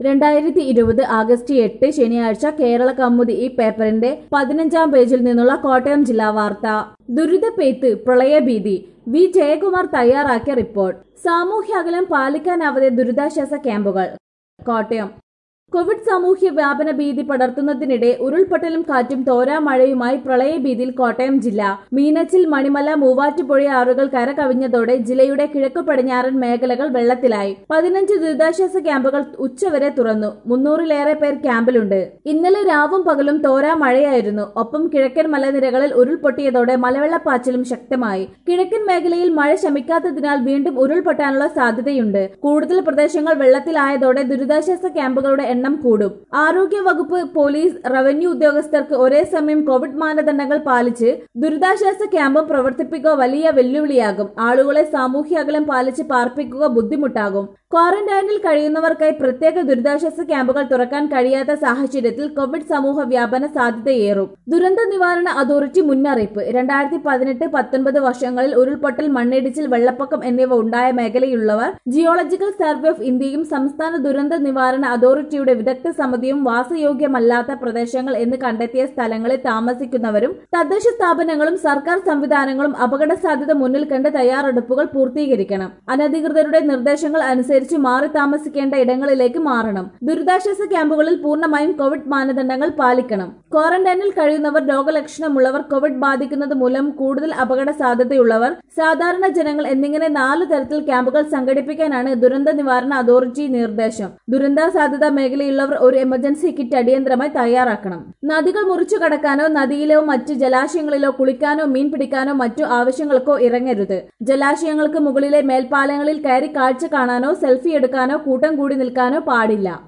രണ്ടായിരത്തി ഇരുപത് ആഗസ്റ്റ് എട്ട് ശനിയാഴ്ച കേരള കൗമുദി ഈ പേപ്പറിന്റെ പതിനഞ്ചാം പേജിൽ നിന്നുള്ള കോട്ടയം ജില്ലാ വാർത്ത ദുരിതപ്പെയ്ത്ത് പ്രളയഭീതി വി ജയകുമാർ തയ്യാറാക്കിയ റിപ്പോർട്ട് സാമൂഹ്യ അകലം പാലിക്കാനാവാതെ ദുരിതാശ്വാസ ക്യാമ്പുകൾ കോട്ടയം കോവിഡ് സാമൂഹ്യ വ്യാപന ഭീതി പടർത്തുന്നതിനിടെ ഉരുൾപൊട്ടലും കാറ്റും തോരാ മഴയുമായി പ്രളയഭീതിയിൽ കോട്ടയം ജില്ല മീനച്ചിൽ മണിമല മൂവാറ്റുപുഴ ആറുകൾ കരകവിഞ്ഞതോടെ ജില്ലയുടെ കിഴക്കു പടിഞ്ഞാറൻ മേഖലകൾ വെള്ളത്തിലായി പതിനഞ്ച് ദുരിതാശ്വാസ ക്യാമ്പുകൾ ഉച്ചവരെ തുറന്നു മുന്നൂറിലേറെ പേർ ക്യാമ്പിലുണ്ട് ഇന്നലെ രാവും പകലും തോരാ മഴയായിരുന്നു ഒപ്പം കിഴക്കൻ മലനിരകളിൽ ഉരുൾപൊട്ടിയതോടെ മലവെള്ളപ്പാച്ചിലും ശക്തമായി കിഴക്കൻ മേഖലയിൽ മഴ ശമിക്കാത്തതിനാൽ വീണ്ടും ഉരുൾപൊട്ടാനുള്ള സാധ്യതയുണ്ട് കൂടുതൽ പ്രദേശങ്ങൾ വെള്ളത്തിലായതോടെ ദുരിതാശ്വാസ ക്യാമ്പുകളുടെ എണ്ണം കൂടും ആരോഗ്യ വകുപ്പ് പോലീസ് റവന്യൂ ഉദ്യോഗസ്ഥർക്ക് ഒരേ സമയം കോവിഡ് മാനദണ്ഡങ്ങൾ പാലിച്ച് ദുരിതാശ്വാസ ക്യാമ്പും പ്രവർത്തിപ്പിക്കുക വലിയ വെല്ലുവിളിയാകും ആളുകളെ സാമൂഹ്യ അകലം പാലിച്ച് പാർപ്പിക്കുക ബുദ്ധിമുട്ടാകും ക്വാറന്റൈനിൽ കഴിയുന്നവർക്കായി പ്രത്യേക ദുരിതാശ്വാസ ക്യാമ്പുകൾ തുറക്കാൻ കഴിയാത്ത സാഹചര്യത്തിൽ കോവിഡ് സമൂഹ വ്യാപന സാധ്യതയേറും ദുരന്ത നിവാരണ അതോറിറ്റി മുന്നറിയിപ്പ് രണ്ടായിരത്തി പതിനെട്ട് പത്തൊൻപത് വർഷങ്ങളിൽ ഉരുൾപൊട്ടൽ മണ്ണിടിച്ചിൽ വെള്ളപ്പൊക്കം എന്നിവ ഉണ്ടായ മേഖലയുള്ളവർ ജിയോളജിക്കൽ സർവേ ഓഫ് ഇന്ത്യയും സംസ്ഥാന ദുരന്ത നിവാരണ അതോറിറ്റിയുടെ വിദഗ്ധ സമിതിയും വാസയോഗ്യമല്ലാത്ത പ്രദേശങ്ങൾ എന്ന് കണ്ടെത്തിയ സ്ഥലങ്ങളിൽ താമസിക്കുന്നവരും തദ്ദേശ സ്ഥാപനങ്ങളും സർക്കാർ സംവിധാനങ്ങളും അപകട സാധ്യത മുന്നിൽ കണ്ട് തയ്യാറെടുപ്പുകൾ പൂർത്തീകരിക്കണം അനധികൃതരുടെ നിർദ്ദേശങ്ങൾ അനുസരിച്ച് മാറി താമസിക്കേണ്ട ഇടങ്ങളിലേക്ക് മാറണം ദുരിതാശ്വാസ ക്യാമ്പുകളിൽ പൂർണ്ണമായും കോവിഡ് മാനദണ്ഡങ്ങൾ പാലിക്കണം ക്വാറന്റൈനിൽ കഴിയുന്നവർ രോഗലക്ഷണമുള്ളവർ കോവിഡ് ബാധിക്കുന്നത് മൂലം കൂടുതൽ അപകട സാധ്യതയുള്ളവർ സാധാരണ ജനങ്ങൾ എന്നിങ്ങനെ നാല് തരത്തിൽ ക്യാമ്പുകൾ സംഘടിപ്പിക്കാനാണ് ദുരന്ത നിവാരണ അതോറിറ്റി നിർദ്ദേശം ദുരന്ത സാധ്യത മേഖലയുള്ളവർ ഒരു എമർജൻസി കിറ്റ് അടിയന്തരമായി തയ്യാറാക്കണം നദികൾ മുറിച്ചു കടക്കാനോ നദിയിലോ മറ്റ് ജലാശയങ്ങളിലോ കുളിക്കാനോ മീൻ പിടിക്കാനോ മറ്റു ആവശ്യങ്ങൾക്കോ ഇറങ്ങരുത് ജലാശയങ്ങൾക്ക് മുകളിലെ മേൽപ്പാലങ്ങളിൽ കയറി കാഴ്ച കാണാനോ സെൽഫി എടുക്കാനോ കൂട്ടം കൂടി നിൽക്കാനോ പാടില്ല